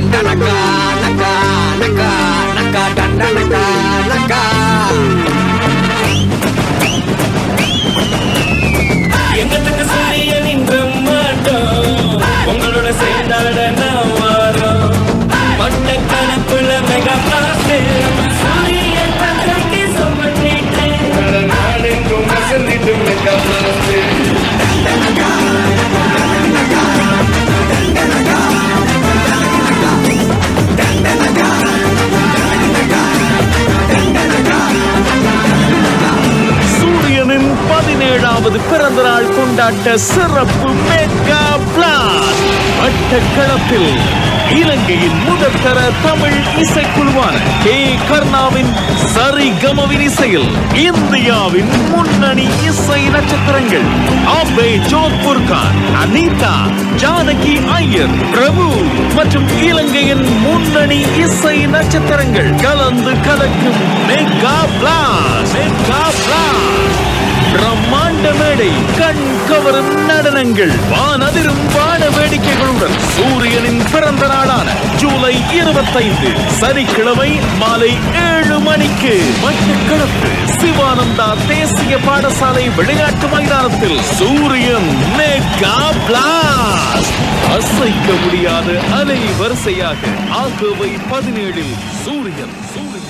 டண்டனக்கா நக்கா நக்கா நக்கா டண்டனக்கா நக்கா எங்கத்துக்கு சூரியனின் பிரம்மாண்டம் உங்களோட சேர்ந்தாட நான் வாரோம் மட்டக்களப்புல மெகா பிளாஸ்ட் சூரியன் தந்தைக்கு சுமட்டிட்டு நாடெங்கும் வசந்திட்டு மெகா பிளாஸ்ட் சூரியனின் பதினேழாவது பிறந்த நாள் கொண்டாட்ட சிறப்பு மெகா பிளாஸ் மட்டக்களப்பில் இலங்கையின் முதல் தர தமிழ் இசைக்குழுவான கே கர்ணாவின் சரிகமவின் இசையில் இந்தியாவின் முன்னணி இசை நட்சத்திரங்கள் அபே ஜோத்பூர் கான் அனிதா ஜானகி ஐயர் பிரபு மற்றும் இலங்கையின் முன்னணி இசை நட்சத்திரங்கள் கலந்து கலக்கும் மெகா பிளாஸ் மெகா பிளாஸ் பிரம்மாண்ட மேடை கண் கவரும் நடனங்கள் வானதிரும் வான வேடிக்கைகளுடன் சூரியனின் பிறந்த நாளான ஜூலை இருபத்தைந்து சனிக்கிழமை மாலை ஏழு மணிக்கு மட்டக்களப்பு சிவானந்தா தேசிய பாடசாலை விளையாட்டு மைதானத்தில் சூரியன் மெகா பிளாஸ்ட் அசைக்க முடியாத அலை வரிசையாக ஆகவை பதினேழில் சூரியன் சூரியன்